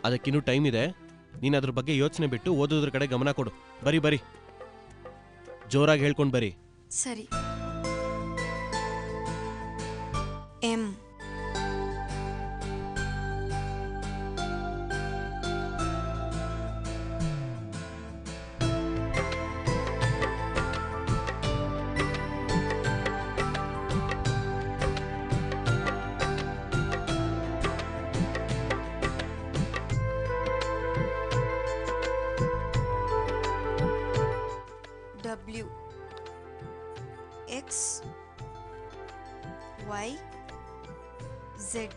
ಅದಕ್ಕಿನ್ನೂ time ಇದೆ ನೀನು ಅದ್ರ ಬಗ್ಗೆ ಯೋಚನೆ ಬಿಟ್ಟು ಓದೋದ್ರ ಕಡೆ ಗಮನ ಕೊಡು ಬರಿ ಬರಿ ಜೋರಾಗಿ ಹೇಳ್ಕೊಂಡು ಬರಿ ಸರಿ M W X Y Z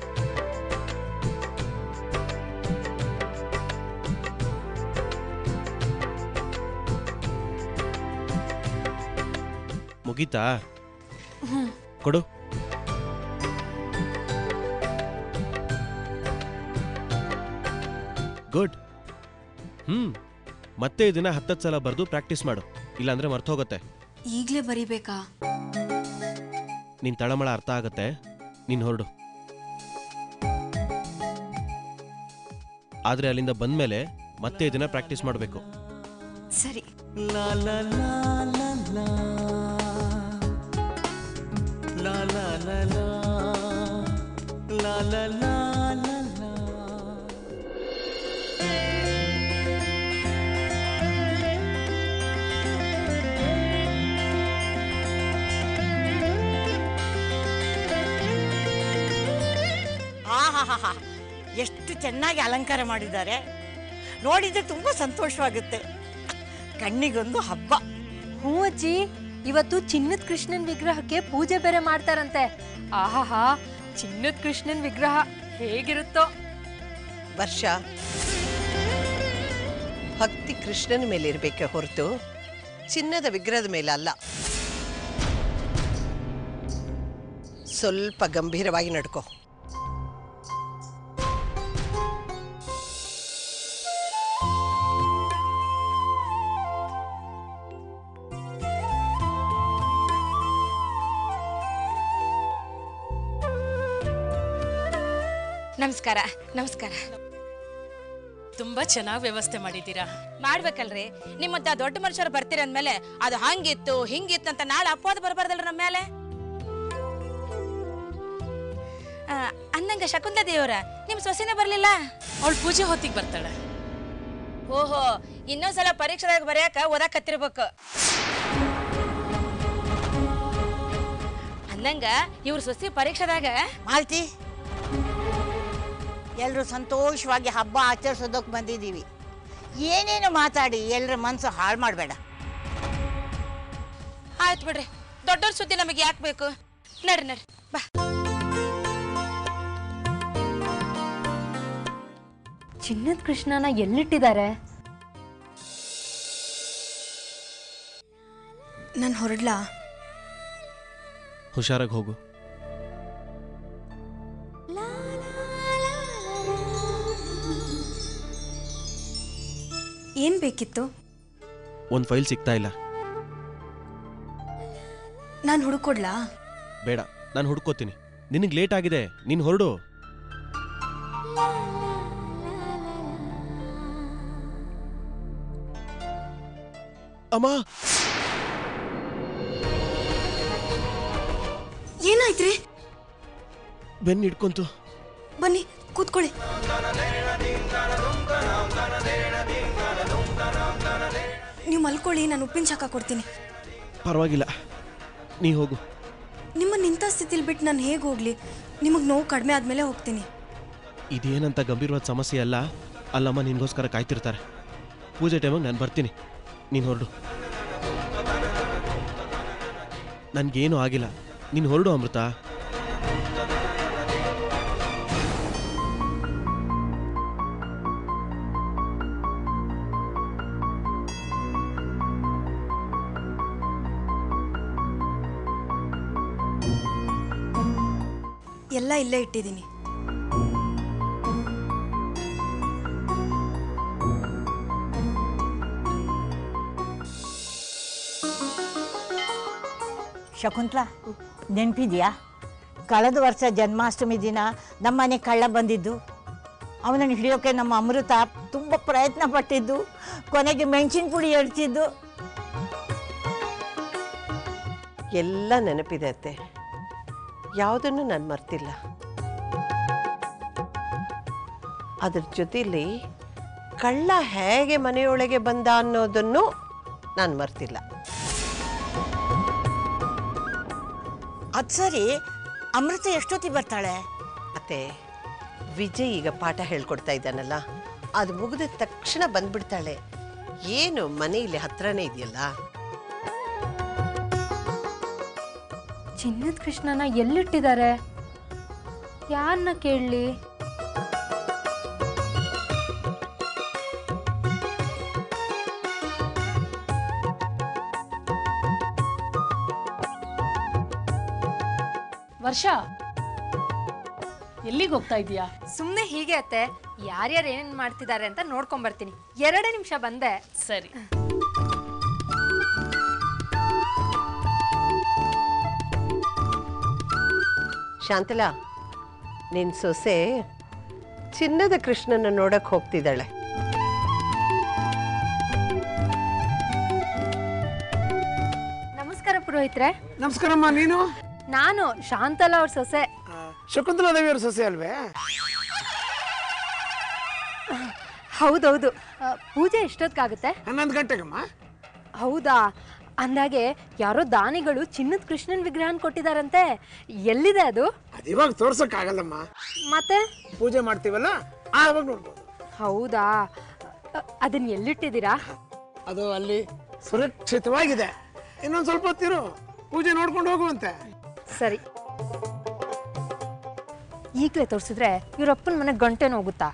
ಮುಗೀತಾ ಕೊಡು ಗುಡ್ ಹ್ಮ್ ಮತ್ತೆ ಇದನ್ನ ಹತ್ತತ್ತು ಸಲ ಬರೆದು ಪ್ರಾಕ್ಟೀಸ್ ಮಾಡು ಇಲ್ಲಾಂದ್ರೆ ಮರ್ತೋಗತ್ತೆ ಈಗಲೇ ಬರಿಬೇಕಾ ನಿನ್ ತಳಮಳ ಅರ್ಥ ಆಗತ್ತೆ ನೀನ್ ಹೊರಡು ಆದ್ರೆ ಅಲ್ಲಿಂದ ಬಂದ್ಮೇಲೆ ಮತ್ತೆ ಇದನ್ನ ಪ್ರಾಕ್ಟೀಸ್ ಮಾಡಬೇಕು ಸರಿ ಆಹಾಹಾಹಾ ಎಷ್ಟು ಚೆನ್ನಾಗಿ ಅಲಂಕಾರ ಮಾಡಿದ್ದಾರೆ ನೋಡಿದ್ರೆ ತುಂಬ ಸಂತೋಷವಾಗುತ್ತೆ ಕಣ್ಣಿಗೊಂದು ಹಬ್ಬ ಹ್ಞೂ ಅಜ್ಜಿ ಇವತ್ತು ಚಿನ್ನದ ಕೃಷ್ಣನ್ ವಿಗ್ರಹಕ್ಕೆ ಪೂಜೆ ಬೇರೆ ಮಾಡ್ತಾರಂತೆ ಆಹಾಹಾ ಚಿನ್ನದ ಕೃಷ್ಣನ್ ವಿಗ್ರಹ ಹೇಗಿರುತ್ತೋ ವರ್ಷ ಭಕ್ತಿ ಕೃಷ್ಣನ ಮೇಲೆ ಇರಬೇಕೆ ಹೊರತು ಚಿನ್ನದ ವಿಗ್ರಹದ ಮೇಲೆ ಅಲ್ಲ ಸ್ವಲ್ಪ ಗಂಭೀರವಾಗಿ ನಡ್ಕೋ ನಮಸ್ಕಾರ ನಮಸ್ಕಾರ ತುಂಬಾ ಚೆನ್ನಾಗಿ ವ್ಯವಸ್ಥೆ ಮಾಡಿದ್ದೀರಾ ಮಾಡ್ಬೇಕಲ್ರಿ ನಿಮ್ಮಂತ ದೊಡ್ಡ ಮನುಷ್ಯರು ಬರ್ತೀರ ಅಂದ್ಮೇಲೆ ಅದು ಹಂಗಿತ್ತು ಹಿಂಗಿತ್ತು ಅಂತ ನಾಳೆ ಅಪವಾದ ಬರಬಾರ್ದಲ್ರಿ ನಮ್ಮ ಮೇಲೆ ಆ, ಅನ್ನಂಗ ಶಕುಂತಲ ದೇವರ ನಿಮ್ ಸೊಸೆನೇ ಬರ್ಲಿಲ್ಲ ಅವಳು ಪೂಜೆ ಹೊತ್ತಿಗೆ ಬರ್ತಾಳೆ ಓಹೋ ಇನ್ನೊಂದ್ಸಲ ಪರೀಕ್ಷೆದಾಗ ಬರ್ಯಾಕ ಓದಾಕತ್ತಿರ್ಬೇಕು ಅನ್ನಂಗ ಇವ್ರ ಸೊಸೆ ಪರೀಕ್ಷೆದಾಗ ಮಾಲ್ತಿ ಎಲ್ಲರೂ ಸಂತೋಷವಾಗಿ ಹಬ್ಬ ಆಚರಿಸೋದಕ್ಕೆ ಬಂದಿದ್ದೀವಿ ಏನೇನು ಮಾತಾಡಿ ಎಲ್ಲರ ಮನಸ್ಸು ಹಾಳು ಮಾಡಬೇಡ ಆಯ್ತು ಬಿಡ್ರಿ ದೊಡ್ಡವ್ರ ಸುದ್ದಿ ನಮಗೆ ಯಾಕೆ ಬೇಕು ನಡ್ರಿ ನಡ್ರಿ ಬಾ ಚಿನ್ನದ ಕೃಷ್ಣನ ಎಲ್ಲಿಟ್ಟಿದ್ದಾರೆ ನಾನು ಹೊರಡ್ಲಾ ಹುಷಾರಾಗಿ ಹೋಗು ಏನು ಬೇಕಿತ್ತು ಒಂದು ಫೈಲ್ ಸಿಗ್ತಾ ಇಲ್ಲ ನಾನು ಹುಡುಕೊಡ್ಲಾ ಬೇಡ ನಾನು ಹುಡ್ಕೋತೀನಿ ನಿನಗೆ ಲೇಟ್ ಆಗಿದೆ ನೀನು ಹೊರಡು ಅಮ್ಮ ಏನಾಯ್ತ್ರಿ ಬೆನ್ನು ಹಿಡ್ಕೊಂತು ಬನ್ನಿ ಕೂತ್ಕೊಳ್ಳಿ ನೀವು ಮಲ್ಕೊಳ್ಳಿ ನಾನು ಉಪ್ಪಿನ ಶಾಖ ಕೊಡ್ತೀನಿ ಪರವಾಗಿಲ್ಲ ನೀ ಹೋಗು ನಿಮ್ಮ ನಿಂತ ಸ್ಥಿತಿಲಿ ಬಿಟ್ಟು ನಾನು ಹೇಗೆ ಹೋಗ್ಲಿ ನಿಮಗೆ ನೋವು ಕಡಿಮೆ ಆದಮೇಲೆ ಹೋಗ್ತೀನಿ ಇದೇನಂತ ಗಂಭೀರವಾದ ಸಮಸ್ಯೆ ಅಲ್ಲ ಅಲ್ಲಮ್ಮ ನಿನಗೋಸ್ಕರ ಕಾಯ್ತಿರ್ತಾರೆ ಪೂಜೆ ಟೈಮಿಗೆ ನಾನು ಬರ್ತೀನಿ ನೀನು ಹೊರಡು ನನಗೇನು ಆಗಿಲ್ಲ ನೀನು ಹೊರಡು ಅಮೃತ ಎಲ್ಲ ಇಲ್ಲೇ ಇಟ್ಟಿದ್ದೀನಿ ಶಕುಂತ್ಲಾ ನೆನಪಿದ್ಯಾ ಕಳೆದ ವರ್ಷ ಜನ್ಮಾಷ್ಟಮಿ ದಿನ ನಮ್ಮನೆ ಕಳ್ಳ ಬಂದಿದ್ದು ಅವನನ್ನು ಹಿಡಿಯೋಕೆ ನಮ್ಮ ಅಮೃತ ತುಂಬ ಪ್ರಯತ್ನ ಪಟ್ಟಿದ್ದು ಕೊನೆಗೆ ಮೆಣಸಿನ ಪುಡಿ ಎಡ್ತಿದ್ದು ಎಲ್ಲ ನೆನಪಿದೆ ಅತ್ತೆ ಯಾವುದನ್ನು ನಾನು ಮರ್ತಿಲ್ಲ ಅದ್ರ ಜೊತೆಲಿ ಕಳ್ಳ ಹೇಗೆ ಮನೆಯೊಳಗೆ ಬಂದ ಅನ್ನೋದನ್ನು ನಾನು ಮರ್ತಿಲ್ಲ ಅದು ಸರಿ ಅಮೃತ ಎಷ್ಟೊತ್ತಿಗೆ ಬರ್ತಾಳೆ ಅತ್ತೆ ವಿಜಯ್ ಈಗ ಪಾಠ ಹೇಳ್ಕೊಡ್ತಾ ಇದ್ದಾನಲ್ಲ ಅದು ಮುಗಿದ ತಕ್ಷಣ ಬಂದ್ಬಿಡ್ತಾಳೆ ಏನು ಮನೆ ಇಲ್ಲಿ ಹತ್ರನೇ ಇದೆಯಲ್ಲ ಚಿನ್ನದ ಕೃಷ್ಣನ ಎಲ್ಲಿಟ್ಟಿದ್ದಾರೆ ಯಾರನ್ನ ಕೇಳಲಿ ವರ್ಷ ಎಲ್ಲಿಗೆ ಹೋಗ್ತಾ ಇದೀಯಾ ಸುಮ್ಮನೆ ಹೀಗೆ ಅತ್ತೆ ಯಾರ್ಯಾರು ಏನೇನು ಮಾಡ್ತಿದ್ದಾರೆ ಅಂತ ನೋಡ್ಕೊಂಡ್ ಬರ್ತೀನಿ ಎರಡೇ ನಿಮಿಷ ಬಂದೆ ಸರಿ ಶಾಂತಲಾ ನಿನ್ನ ಸೊಸೆ ಚಿನ್ನದ ಕೃಷ್ಣನ ನೋಡಕ್ ಹೋಗ್ತಿದ್ದಾಳೆ ನಮಸ್ಕಾರ ಪುರೋಹಿತ್ರೆ ನಮಸ್ಕಾರಮ್ಮ ನೀನು ನಾನು ಶಾಂತಲ ಅವ್ರ ಸೊಸೆ ಶಕುಂತಲಾ ದೇವಿಯವ್ರ ಸೊಸೆ ಅಲ್ವೇ ಹೌದೌದು ಆ, ಪೂಜೆ ಎಷ್ಟೊತ್ತಾಗುತ್ತೆ ಹನ್ನೊಂದು ಗಂಟೆಗಮ್ಮ ಹೌದಾ ಅಂದಾಗೆ ಯಾರೋ ದಾನಿಗಳು ಚಿನ್ನದ ಕೃಷ್ಣನ್ ವಿಗ್ರಹನ ಕೊಟ್ಟಿದಾರಂತೆ ಎಲ್ಲಿದೆ ಅದು ಅದು ಇವಾಗ ತೋರ್ಸಕ್ಕಾಗಲ್ಲಮ್ಮ ಮತ್ತೆ ಪೂಜೆ ಮಾಡ್ತೀವಲ್ಲ ಆವಾಗ ನೋಡ್ಬೋದು ಹೌದಾ ಅ, ಅದನ್ನ ಎಲ್ಲಿಟ್ಟಿದ್ದೀರಾ ಅದು ಅಲ್ಲಿ ಸುರಕ್ಷಿತವಾಗಿದೆ ಇನ್ನೊಂದು ಸ್ವಲ್ಪ ಹೊತ್ತಿರು ಪೂಜೆ ನೋಡ್ಕೊಂಡು ಹೋಗುವಂತೆ ಸರಿ ಈಗಲೇ ತೋರಿಸಿದ್ರೆ ಇವರಪ್ಪನ ಮನೆ ಗಂಟೆನ ಹೋಗುತ್ತಾ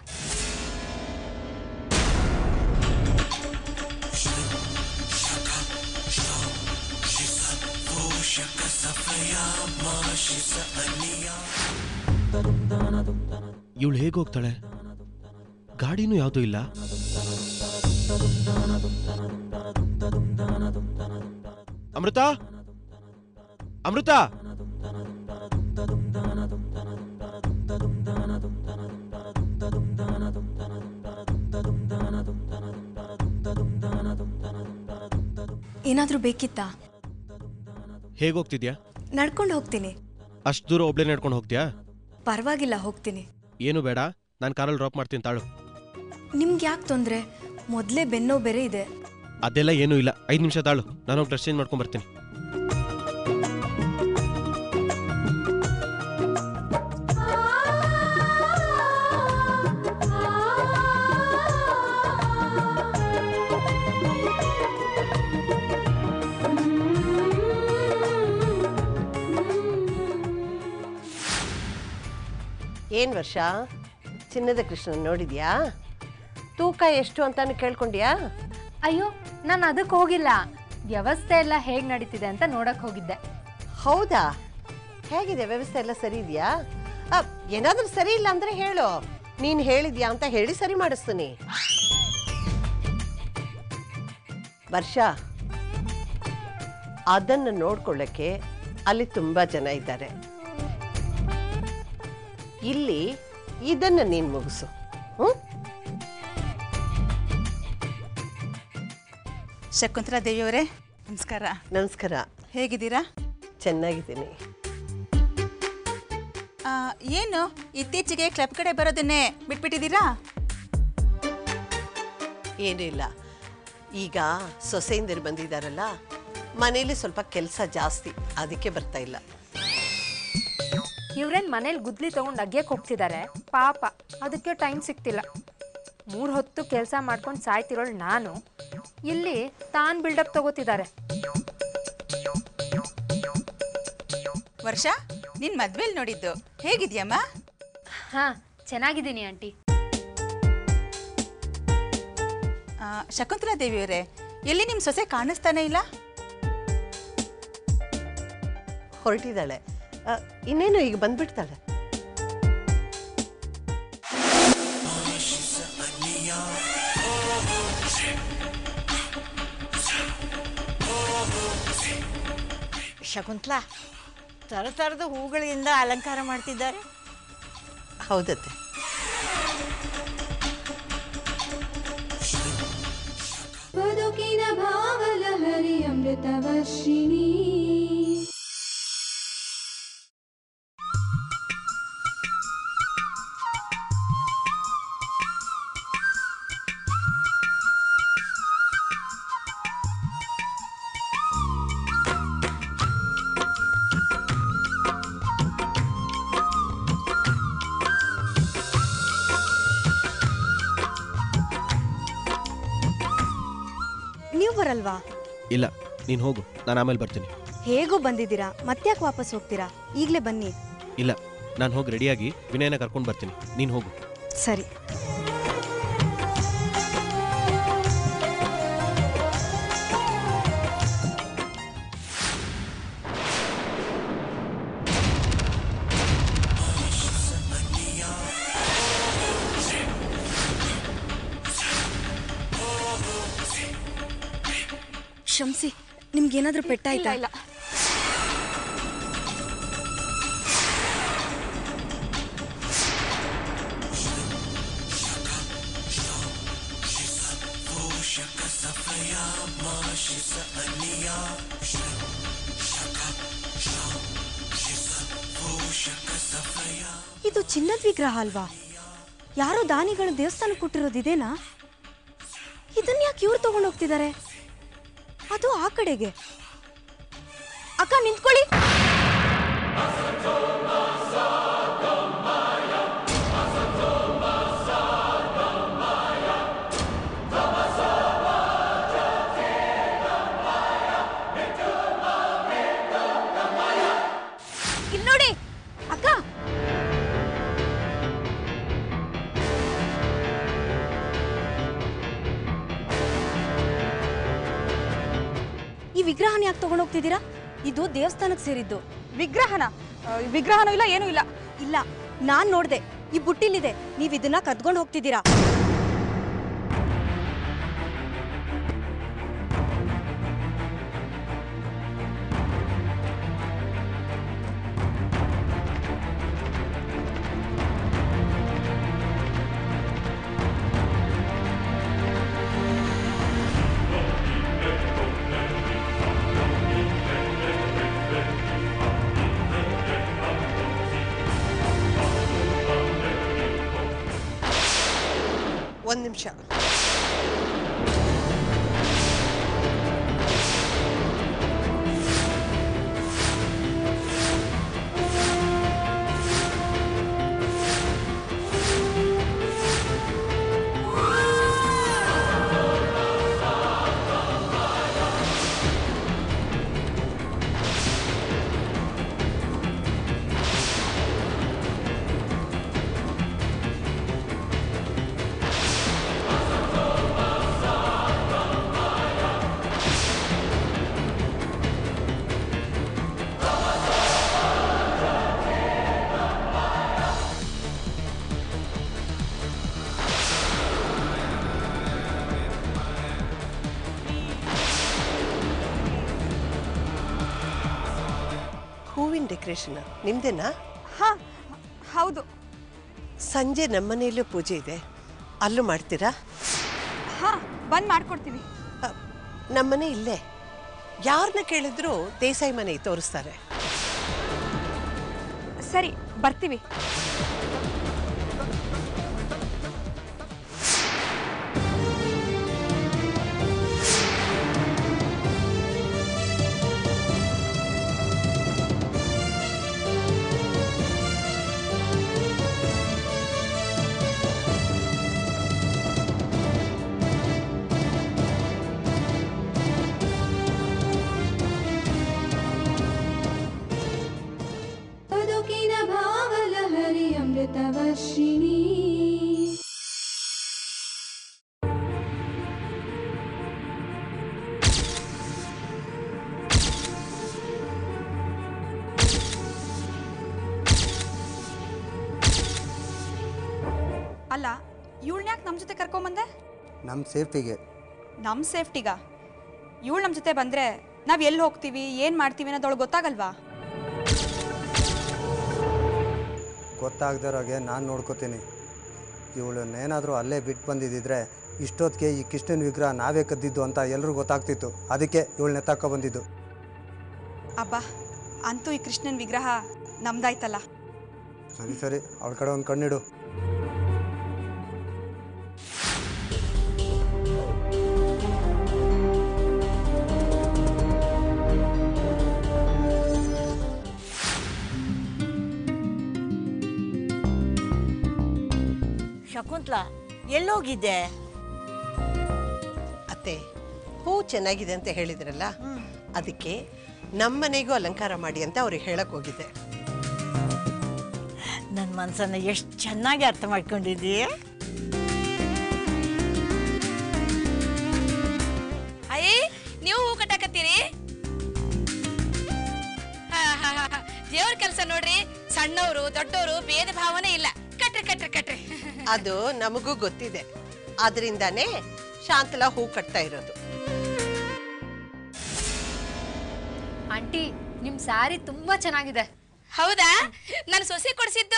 ಇವಳು ಹೇಗೆ ಹೋಗ್ತಾಳೆ ಗಾಡಿನೂ ಯಾವುದೂ ಇಲ್ಲ ಅಮೃತ ಅಮೃತ ಏನಾದರೂ ಬೇಕಿತ್ತಾ ಹೇಗೆ ಹೋಗ್ತಿದ್ಯಾ ನಡ್ಕೊಂಡು ಹೋಗ್ತೀನಿ ಅಷ್ಟು ದೂರ ಒಬ್ಳೆ ನಡ್ಕೊಂಡು ಹೋಗ್ತೀಯಾ ಪರವಾಗಿಲ್ಲ ಹೋಗ್ತೀನಿ ಏನು ಬೇಡ ನಾನು ಕಾರಲ್ಲಿ ಡ್ರಾಪ್ ಮಾಡ್ತೀನಿ ತಾಳು ನಿಮ್ಗೆ ಯಾಕೆ ತೊಂದರೆ ಮೊದಲೇ ಬೆನ್ನೋ ಬೇರೆ ಇದೆ ಅದೆಲ್ಲ ಏನೂ ಇಲ್ಲ ಐದು ನಿಮಿಷ ತಾಳು ನಾನು ಹೋಗಿ ಡ್ರೆಸ್ ಚೇಂಜ್ ಮಾಡ್ಕೊಂಡು ಬರ್ತೀನಿ ಏನು ವರ್ಷ ಚಿನ್ನದ ಕೃಷ್ಣನ ನೋಡಿದ್ಯಾ ತೂಕ ಎಷ್ಟು ಅಂತಾನು ಕೇಳ್ಕೊಂಡ್ಯಾ ಅಯ್ಯೋ ನಾನು ಅದಕ್ಕೆ ಹೋಗಿಲ್ಲ ವ್ಯವಸ್ಥೆ ಎಲ್ಲ ಹೇಗೆ ನಡೀತಿದೆ ಅಂತ ನೋಡಕ್ ಹೋಗಿದ್ದೆ ಹೌದಾ ಹೇಗಿದೆ ವ್ಯವಸ್ಥೆ ಎಲ್ಲ ಸರಿ ಇದೆಯಾ ಏನಾದರೂ ಸರಿ ಇಲ್ಲ ಅಂದ್ರೆ ಹೇಳು ನೀನು ಹೇಳಿದ್ಯಾ ಅಂತ ಹೇಳಿ ಸರಿ ಮಾಡಿಸ್ತೀನಿ ವರ್ಷ ಅದನ್ನು ನೋಡ್ಕೊಳ್ಳಕ್ಕೆ ಅಲ್ಲಿ ತುಂಬ ಜನ ಇದ್ದಾರೆ ಇಲ್ಲಿ ಇದನ್ನು ನೀನು ಮುಗಿಸು ಹ್ಞೂ ಶಕುಂತಲಾ ದೇವಿಯವರೇ ನಮಸ್ಕಾರ ನಮಸ್ಕಾರ ಹೇಗಿದ್ದೀರಾ ಚೆನ್ನಾಗಿದ್ದೀನಿ ಆ, ಏನು ಇತ್ತೀಚೆಗೆ ಕ್ಲಬ್ ಕಡೆ ಬರೋದನ್ನೇ ಬಿಟ್ಬಿಟ್ಟಿದ್ದೀರಾ ಏನೂ ಇಲ್ಲ ಈಗ ಸೊಸೆಯಿಂದರು ಬಂದಿದ್ದಾರಲ್ಲ ಮನೇಲಿ ಸ್ವಲ್ಪ ಕೆಲಸ ಜಾಸ್ತಿ ಅದಕ್ಕೆ ಬರ್ತಾ ಇಲ್ಲ ಇವ್ರೇನ್ ಮನೇಲಿ ಗುದ್ಲಿ ತಗೊಂಡು ಅಗ್ಯಕ್ಕೆ ಹೋಗ್ತಿದ್ದಾರೆ ಪಾಪ ಅದಕ್ಕೆ ಟೈಮ್ ಸಿಗ್ತಿಲ್ಲ ಮೂರು ಹೊತ್ತು ಕೆಲಸ ಮಾಡ್ಕೊಂಡು ಸಾಯ್ತಿರೋಳು ನಾನು ಇಲ್ಲಿ ತಾನ್ ಬಿಲ್ಡಪ್ ತಗೋತಿದ್ದಾರೆ ವರ್ಷ ನಿನ್ ಮದ್ವೆಲ್ ನೋಡಿದ್ದು ಹೇಗಿದ್ಯಮ್ಮ ಹಾ ಚೆನ್ನಾಗಿದ್ದೀನಿ ಆಂಟಿ ಆ, ಶಕುಂತಲಾ ದೇವಿಯವರೇ ಎಲ್ಲಿ ನಿಮ್ಮ ಸೊಸೆ ಕಾಣಿಸ್ತಾನೆ ಇಲ್ಲ ಹೊರಟಿದ್ದಾಳೆ ಆ, ಇನ್ನೇನು ಈಗ ಬಂದ್ಬಿಡ್ತಾಳೆ ಶಕುಂತಲಾ ಥರ ಥರದ ಹೂಗಳಿಂದ ಅಲಂಕಾರ ಮಾಡ್ತಿದ್ದಾರೆ ಹೌದತ್ತೆ ಬದುಕಿನ ಭಾವಲಹರಿ ಅಮೃತವರ್ಷಿಣಿ ನೀವು ಬರಲ್ವಾ ಇಲ್ಲ ನೀನು ಹೋಗು ನಾನು ಆಮೇಲೆ ಬರ್ತೀನಿ ಹೇಗೋ ಬಂದಿದ್ದೀರಾ ಮತ್ತ್ಯಾಕೆ ವಾಪಸ್ ಹೋಗ್ತೀರಾ ಈಗಲೇ ಬನ್ನಿ ಇಲ್ಲ ನಾನು ಹೋಗಿ ರೆಡಿಯಾಗಿ ವಿನಯನ ಕರ್ಕೊಂಡು ಬರ್ತೀನಿ ನೀನು ಹೋಗು ಸರಿ ಶಂಸಿ ನಿಮ್ಗೇನಾದ್ರೂ ಪೆಟ್ಟಾಯ್ತಾ ಇಲ್ಲ ಇದು ಚಿನ್ನದ ವಿಗ್ರಹ ಅಲ್ವಾ ಯಾರೋ ದಾನಿಗಳು ದೇವಸ್ಥಾನ ಕೊಟ್ಟಿರೋದು ಇದೇನಾ ಇದನ್ನ ಯಾಕೆ ಇವ್ರು ತಗೊಂಡು ಹೋಗ್ತಿದ್ದಾರೆ ಅದು ಆ ಕಡೆಗೆ ಅಕ್ಕ ನಿಂತ್ಕೊಳ್ಳಿ ಇಲ್ಲಿ ನೋಡಿ ಅಕ್ಕ ಈ ವಿಗ್ರಹನ ಯಾಕೆ ತಗೊಂಡು ಹೋಗ್ತಿದ್ದೀರಾ ಇದು ದೇವಸ್ಥಾನಕ್ಕೆ ಸೇರಿದ್ದು ವಿಗ್ರಹನ ಆ, ವಿಗ್ರಹನೂ ಇಲ್ಲ ಏನೂ ಇಲ್ಲ ಇಲ್ಲ ನಾನ್ ನೋಡ್ದೆ ಈ ಬುಟ್ಟಿಲಿದೆ ನೀವ್ ಇದನ್ನ ಕದ್ಕೊಂಡು ಹೋಗ್ತಿದ್ದೀರಾ ಒಂದು ನಿಮಿಷ ಹೂವಿನ ಡೆಕೋರೇಷನ್ ನಿಮ್ದೇನಾ ಹಾ ಹೌದು ಸಂಜೆ ನಮ್ಮನೆಯಲ್ಲೂ ಪೂಜೆ ಇದೆ ಅಲ್ಲೂ ಮಾಡ್ತೀರಾ ಹಾ ಬಂದ್ ಮಾಡ್ಕೊಡ್ತೀವಿ ಅ, ನಮ್ಮನೆ ಇಲ್ಲೇ ಯಾರನ್ನ ಕೇಳಿದ್ರು ದೇಸಾಯಿ ಮನೆ ತೋರಿಸ್ತಾರೆ ಸರಿ ಬರ್ತೀವಿ ಬದುಕಿನ ಭಾವಲಹರಿ ಅಮೃತವರ್ಷಿಣಿ ಅಲ್ಲ ಇವಳನ್ನ ಯಾಕೆ ನಮ್ಮ ಜೊತೆ ಕರ್ಕೊಂಬಂದೆ ನಮ್ಮ ಸೇಫ್ಟಿಗೆ ನಮ್ಮ ಸೇಫ್ಟಿಗ ಇವಳು ನಮ್ಮ ಜೊತೆ ಬಂದರೆ ನಾವು ಎಲ್ಲಿ ಹೋಗ್ತೀವಿ ಏನು ಮಾಡ್ತೀವಿ ಅನ್ನೋದೊಳಗೆ ಗೊತ್ತಾಗಲ್ವಾ ಗೊತ್ತಾಗ್ದಿರೋಗೆ ನಾನು ನೋಡ್ಕೋತೀನಿ ಇವಳನ್ನೇನಾದರೂ ಅಲ್ಲೇ ಬಿಟ್ಟು ಬಂದಿದ್ದಿದ್ರೆ ಇಷ್ಟೊತ್ತಿಗೆ ಈ ಕೃಷ್ಣನ ವಿಗ್ರಹ ನಾವೇ ಕದ್ದಿದ್ದು ಅಂತ ಎಲ್ರಿಗೂ ಗೊತ್ತಾಗ್ತಿತ್ತು ಅದಕ್ಕೆ ಇವಳನ್ನ ಎತ್ತಾಕೊ ಬಂದಿದ್ದು ಅಬ್ಬಾ ಅಂತೂ ಈ ಕೃಷ್ಣನ್ ವಿಗ್ರಹ ನಮ್ದಾಯ್ತಲ್ಲ ಸರಿ ಸರಿ ಅವಳ ಕಡೆ ಒಂದು ಕಣ್ಣಿಡು ಶಕುಂತ್ಲಾ ಎಲ್ಲೋಗಿದ್ದೆ ಅತ್ತೆ ಹೂ ಚೆನ್ನಾಗಿದೆ ಅಂತ ಹೇಳಿದ್ರಲ್ಲ ಅದಕ್ಕೆ ನಮ್ಮನೆಗೂ ಅಲಂಕಾರ ಮಾಡಿ ಅಂತ ಅವ್ರಿಗೆ ಹೇಳಕ್ ಹೋಗಿದ್ದೆ ನನ್ನ ಮನಸ್ಸನ್ನು ಎಷ್ಟು ಚೆನ್ನಾಗಿ ಅರ್ಥ ಮಾಡ್ಕೊಂಡಿದ್ದೀಯ ಅಯ್ಯ ನೀವು ಹೂ ಕಟ್ಟಾಕತ್ತೀರಿ ದೇವ್ರ ಕೆಲಸ ನೋಡ್ರಿ ಸಣ್ಣವರು ದೊಡ್ಡವರು ಭೇದ ಭಾವನೆ ಇಲ್ಲ ಕಟ್ರಿ ಕಟ್ರಿ ಕಟ್ರಿ ಅದು ನಮಗೂ ಗೊತ್ತಿದೆ ಆದ್ರಿಂದಾನೇ ಶಾಂತಲಾ ಹೂ ಕಟ್ತಾ ಇರೋದು ಆಂಟಿ ನಿಮ್ ಸ್ಯಾರಿ ತುಂಬಾ ಚೆನ್ನಾಗಿದೆ ಹೌದಾ ನಾನು ಸೊಸೆ ಕೊಡ್ಸಿದ್ದು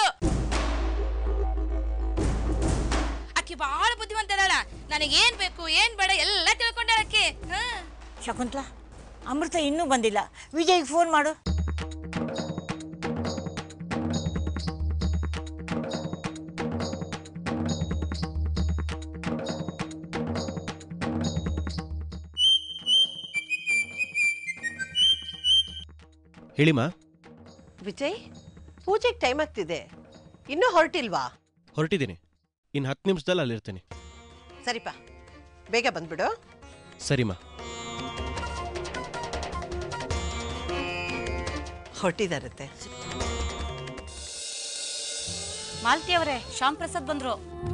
ಆಕಿ ಬಹಳ ಬುದ್ಧಿವಂತ ಅದಾಳ ನನಗೇನ್ ಬೇಕು ಏನ್ ಬೇಡ ಎಲ್ಲ ತಿಳ್ಕೊಂಡಾಳ ಆಕಿ ಹಾ ಶಕುಂತ್ಲಾ ಅಮೃತ ಇನ್ನೂ ಬಂದಿಲ್ಲ ವಿಜಯ್ಗೆ ಫೋನ್ ಮಾಡು ಹೇಳಿಮ್ಮ ವಿಜಯ್ ಪೂಜೆಗೆ ಟೈಮ್ ಆಗ್ತಿದೆ ಇನ್ನೂ ಹೊರಟಿಲ್ವಾ ಹೊರಟಿದ್ದೀನಿ ಇನ್ನು ಹತ್ತು ನಿಮಿಷದಲ್ಲಿ ಅಲ್ಲಿರ್ತೀನಿ ಸರಿಪಾ ಬೇಗ ಬಂದ್ಬಿಡು ಸರಿಮ್ಮ ಹೊರಟಿದಾರತ್ತೆ ಮಾಲತಿ ಅವರೇ ಶ್ಯಾಮ್ ಪ್ರಸಾದ್ ಬಂದ್ರು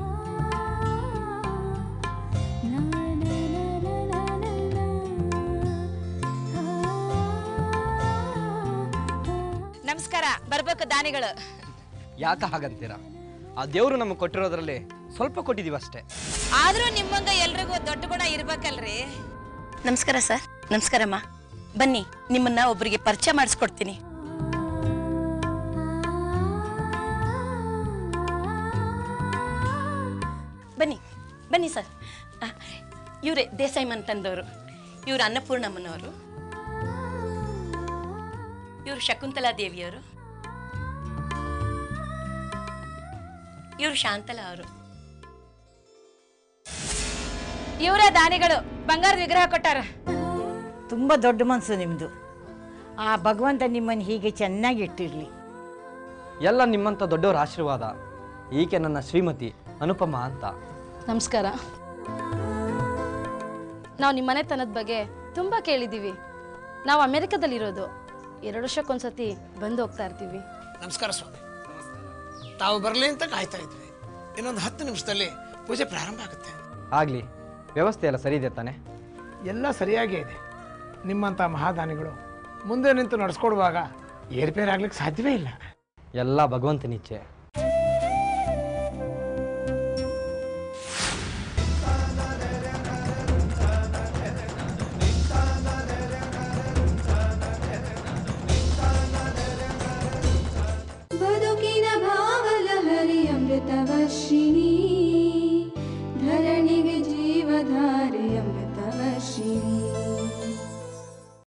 ನಮಸ್ಕಾರ ಬರ್ಬೇಕು ದಾನಿಗಳು ಯಾಕೆ ಹಾಗಂತೀರಾ ಆ ದೇವರು ನಮಗೆ ಕೊಟ್ಟಿರೋದ್ರಲ್ಲಿ ಸ್ವಲ್ಪ ಕೊಟ್ಟಿದೀವಿ ಅಷ್ಟೇ ಆದ್ರೂ ನಿಮ್ಮಂಗ ಎಲ್ರಿಗೂ ದೊಡ್ಡ ಗುಣ ಇರ್ಬೇಕಲ್ರಿ ನಮಸ್ಕಾರ ಸರ್ ನಮಸ್ಕಾರಮ್ಮ ಬನ್ನಿ ನಿಮ್ಮನ್ನ ಒಬ್ಬರಿಗೆ ಪರಿಚಯ ಮಾಡಿಸ್ಕೊಡ್ತೀನಿ ಬನ್ನಿ ಬನ್ನಿ ಸರ್ ಇವರೇ ದೇಸಾಯಿ ಮಂತಂದವರು ಇವರು ಅನ್ನಪೂರ್ಣಮ್ಮನವರು ಇವರು ಶಕುಂತಲಾ ದೇವಿಯವರು ಇವರು ಶಾಂತಲಾ ಅವರು ಇವರೇ ದಾನಿಗಳು ಬಂಗಾರದ ವಿಗ್ರಹ ಕೊಟ್ಟಾರ ತುಂಬ ದೊಡ್ಡ ಮನಸ್ಸು ನಿಮ್ಮದು ಆ ಭಗವಂತ ನಿಮ್ಮನ್ನು ಹೀಗೆ ಚೆನ್ನಾಗಿ ಇಟ್ಟಿರಲಿ ಎಲ್ಲ ನಿಮ್ಮಂಥ ದೊಡ್ಡವರ ಆಶೀರ್ವಾದ ಈಕೆ ನನ್ನ ಶ್ರೀಮತಿ ಅನುಪಮ ಅಂತ ನಮಸ್ಕಾರ ನಾವು ನಿಮ್ಮ ಮನೆತನದ ಬಗ್ಗೆ ತುಂಬ ಕೇಳಿದ್ದೀವಿ ನಾವು ಅಮೆರಿಕದಲ್ಲಿರೋದು ಎರಡು ವರ್ಷಕ್ಕೊಂದ್ಸತಿ ಬಂದು ಹೋಗ್ತಾ ಇರ್ತೀವಿ ನಮಸ್ಕಾರ ಸ್ವಾಮಿ ತಾವು ಬರಲಿ ಅಂತ ಕಾಯ್ತಾ ಇದ್ವಿ ಇನ್ನೊಂದು ಹತ್ತು ನಿಮಿಷದಲ್ಲಿ ಪೂಜೆ ಪ್ರಾರಂಭ ಆಗುತ್ತೆ ಆಗಲಿ ವ್ಯವಸ್ಥೆ ಎಲ್ಲ ಸರಿ ಇದೆ ತಾನೆ ಎಲ್ಲ ಸರಿಯಾಗೇ ಇದೆ ನಿಮ್ಮಂಥ ಮಹಾದಾನಿಗಳು ಮುಂದೆ ನಿಂತು ನಡೆಸ್ಕೊಡುವಾಗ ಏರ್ಪೇರಾಗ್ಲಿಕ್ಕೆ ಸಾಧ್ಯವೇ ಇಲ್ಲ ಎಲ್ಲ ಭಗವಂತನಿಚ್ಛೆ